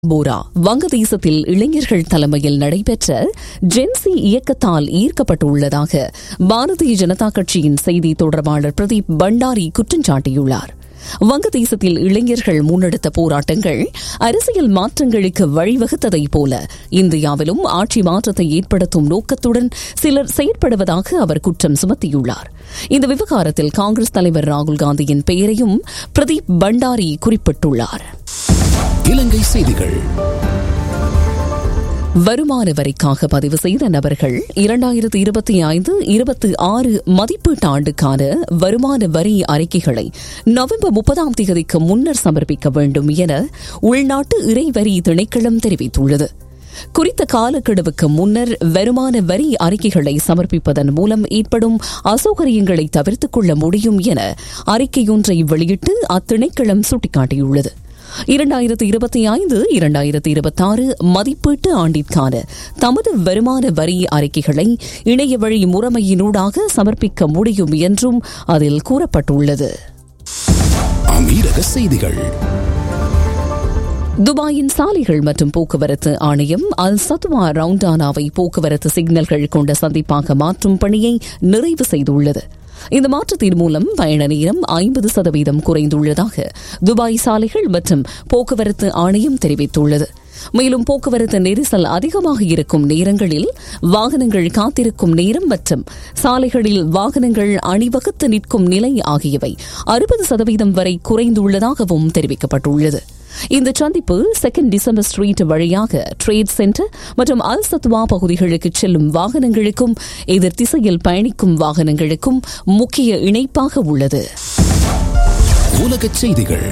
போரா வங்கதேசத்தில் இளைஞர்கள் தலைமையில் நடைபெற்ற ஜென்சி இயக்கத்தால் ஈர்க்கப்பட்டுள்ளதாக பாரதிய ஜனதா கட்சியின் செய்தி தொடர்பாளர் பிரதீப் பண்டாரி குற்றம் சாட்டியுள்ளார் வங்கதேசத்தில் இளைஞர்கள் முன்னெடுத்த போராட்டங்கள் அரசியல் மாற்றங்களுக்கு வழிவகுத்ததைப் போல இந்தியாவிலும் ஆட்சி மாற்றத்தை ஏற்படுத்தும் நோக்கத்துடன் சிலர் செயற்படுவதாக அவர் குற்றம் சுமத்தியுள்ளார் இந்த விவகாரத்தில் காங்கிரஸ் தலைவர் ராகுல் காந்தியின் பெயரையும் பிரதீப் பண்டாரி குறிப்பிட்டுள்ளார் இலங்கை செய்திகள் வருமான வரிக்காக பதிவு செய்த நபர்கள் இரண்டாயிரத்து இருபத்தி ஐந்து இருபத்தி ஆறு மதிப்பீட்டு ஆண்டுக்கான வருமான வரி அறிக்கைகளை நவம்பர் முப்பதாம் தேதிக்கு முன்னர் சமர்ப்பிக்க வேண்டும் என உள்நாட்டு இறைவரி திணைக்களம் தெரிவித்துள்ளது குறித்த காலக்கெடுவுக்கு முன்னர் வருமான வரி அறிக்கைகளை சமர்ப்பிப்பதன் மூலம் ஏற்படும் அசௌகரியங்களை தவிர்த்துக் கொள்ள முடியும் என அறிக்கையொன்றை வெளியிட்டு அத்திணைக்களம் சுட்டிக்காட்டியுள்ளது இரண்டாயிரத்து இருபத்தி ஐந்து இரண்டாயிரத்து இருபத்தாறு மதிப்பீட்டு ஆண்டிற்கான தமது வருமான வரி அறிக்கைகளை இணைய வழி முறைமையினூடாக சமர்ப்பிக்க முடியும் என்றும் அதில் கூறப்பட்டுள்ளது அமீரக செய்திகள் துபாயின் சாலைகள் மற்றும் போக்குவரத்து ஆணையம் அல் சத்வா ரவுண்டானாவை போக்குவரத்து சிக்னல்கள் கொண்ட சந்திப்பாக மாற்றும் பணியை நிறைவு செய்துள்ளது இந்த மாற்றத்தின் மூலம் பயண நேரம் ஐம்பது சதவீதம் குறைந்துள்ளதாக துபாய் சாலைகள் மற்றும் போக்குவரத்து ஆணையம் தெரிவித்துள்ளது மேலும் போக்குவரத்து நெரிசல் அதிகமாக இருக்கும் நேரங்களில் வாகனங்கள் காத்திருக்கும் நேரம் மற்றும் சாலைகளில் வாகனங்கள் அணிவகுத்து நிற்கும் நிலை ஆகியவை அறுபது சதவீதம் வரை குறைந்துள்ளதாகவும் தெரிவிக்கப்பட்டுள்ளது இந்த சந்திப்பு செகண்ட் டிசம்பர் ஸ்ட்ரீட் வழியாக ட்ரேட் சென்டர் மற்றும் அல் சத்வா பகுதிகளுக்கு செல்லும் வாகனங்களுக்கும் எதிர் திசையில் பயணிக்கும் வாகனங்களுக்கும் முக்கிய இணைப்பாக உள்ளது உலகச் செய்திகள்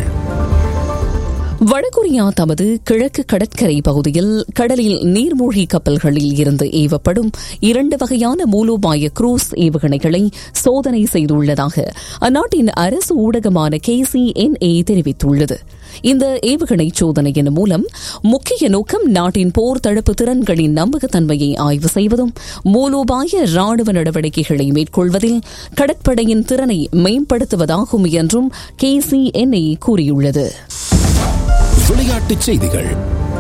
வடகொரியா தமது கிழக்கு கடற்கரை பகுதியில் கடலில் நீர்மூழ்கி கப்பல்களில் இருந்து ஏவப்படும் இரண்டு வகையான மூலோபாய குரூஸ் ஏவுகணைகளை சோதனை செய்துள்ளதாக அந்நாட்டின் அரசு ஊடகமான கேசிஎன்ஏ தெரிவித்துள்ளது இந்த ஏவுகணை சோதனையின் மூலம் முக்கிய நோக்கம் நாட்டின் போர் தடுப்பு திறன்களின் நம்பகத்தன்மையை ஆய்வு செய்வதும் மூலோபாய ராணுவ நடவடிக்கைகளை மேற்கொள்வதில் கடற்படையின் திறனை மேம்படுத்துவதாகும் என்றும் கேசிஎன்ஏ கூறியுள்ளது விளையாட்டுச் செய்திகள்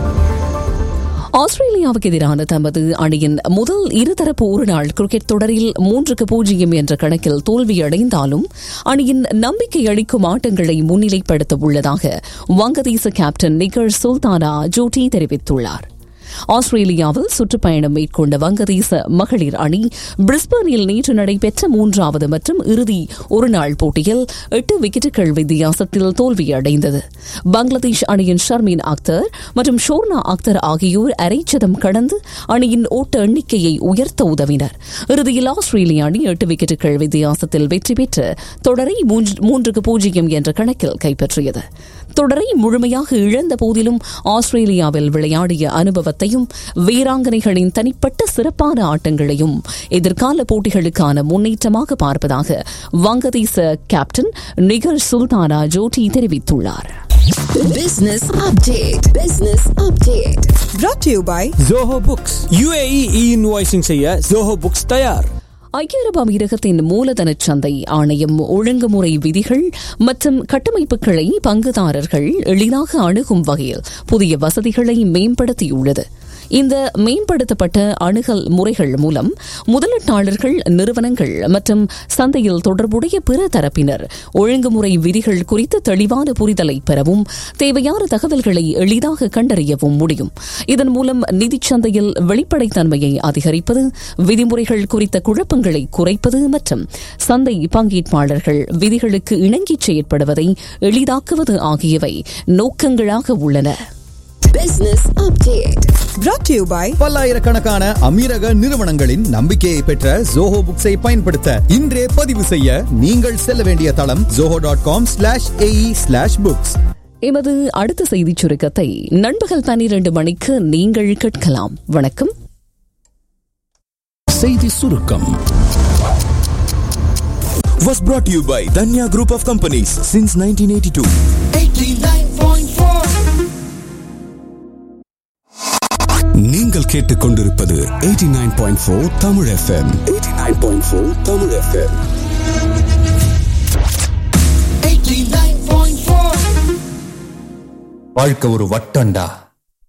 ஆஸ்திரேலியாவுக்கு எதிரான தமது அணியின் முதல் இருதரப்பு ஒருநாள் கிரிக்கெட் தொடரில் மூன்றுக்கு பூஜ்ஜியம் என்ற கணக்கில் தோல்வியடைந்தாலும் அணியின் நம்பிக்கை அளிக்கும் ஆட்டங்களை முன்னிலைப்படுத்த உள்ளதாக வங்கதேச கேப்டன் நிகர் சுல்தானா ஜோட்டி தெரிவித்துள்ளார் ஆஸ்திரேலியாவில் சுற்றுப்பயணம் மேற்கொண்ட வங்கதேச மகளிர் அணி பிரிஸ்பனில் நேற்று நடைபெற்ற மூன்றாவது மற்றும் இறுதி ஒருநாள் போட்டியில் எட்டு விக்கெட்டுகள் வித்தியாசத்தில் தோல்வியடைந்தது பங்களாதேஷ் அணியின் ஷர்மின் அக்தர் மற்றும் ஷோர்னா அக்தர் ஆகியோர் அரைச்சதம் கடந்து அணியின் ஓட்ட எண்ணிக்கையை உயர்த்த உதவினர் இறுதியில் ஆஸ்திரேலிய அணி எட்டு விக்கெட்டுகள் வித்தியாசத்தில் வெற்றி பெற்று தொடரை மூன்றுக்கு பூஜ்ஜியம் என்ற கணக்கில் கைப்பற்றியது தொடரை முழுமையாக இழந்த போதிலும் ஆஸ்திரேலியாவில் விளையாடிய அனுபவத்தையும் வீராங்கனைகளின் தனிப்பட்ட சிறப்பான ஆட்டங்களையும் எதிர்கால போட்டிகளுக்கான முன்னேற்றமாக பார்ப்பதாக வங்கதேச கேப்டன் நிகர் சுல்தானா ஜோட்டி தெரிவித்துள்ளார் Business update. Business update. brought to you by Zoho Books UAE e invoicing செய்ய ஜோஹோ புக்ஸ் தயார் ஐக்கிய அரபு அமீரகத்தின் மூலதன சந்தை ஆணையம் ஒழுங்குமுறை விதிகள் மற்றும் கட்டமைப்புகளை பங்குதாரர்கள் எளிதாக அணுகும் வகையில் புதிய வசதிகளை மேம்படுத்தியுள்ளது இந்த மேம்படுத்தப்பட்ட அணுகல் முறைகள் மூலம் முதலீட்டாளர்கள் நிறுவனங்கள் மற்றும் சந்தையில் தொடர்புடைய பிற தரப்பினர் ஒழுங்குமுறை விதிகள் குறித்த தெளிவான புரிதலை பெறவும் தேவையான தகவல்களை எளிதாக கண்டறியவும் முடியும் இதன் மூலம் நிதிச் சந்தையில் வெளிப்படைத்தன்மையை அதிகரிப்பது விதிமுறைகள் குறித்த குழப்பங்களை குறைப்பது மற்றும் சந்தை பங்கேற்பாளர்கள் விதிகளுக்கு இணங்கி செயற்படுவதை எளிதாக்குவது ஆகியவை நோக்கங்களாக உள்ளன Business update. brought to you by பல்லாயிரக்கணக்கான அமீரக நிறுவனங்களின் நம்பிக்கையை பெற்ற ஜோஹோ புக்ஸை பயன்படுத்த இன்றே பதிவு செய்ய நீங்கள் செல்ல வேண்டிய தளம் Zoho dot com slash AE slash books எமது அடுத்த செய்திச் சுருக்கத்தை நண்பகல் பன்னிரண்டு மணிக்கு நீங்கள் கேட்கலாம் வணக்கம் செய்தி சுருக்கம் was brought to you by Danya Group of Companies since 1982. நீங்கள் கேட்டுக்கொண்டிருப்பது 89.4 தமிழ் FM 89.4 தமிழ் FM வாழ்க்கை ஒரு வட்டம்டா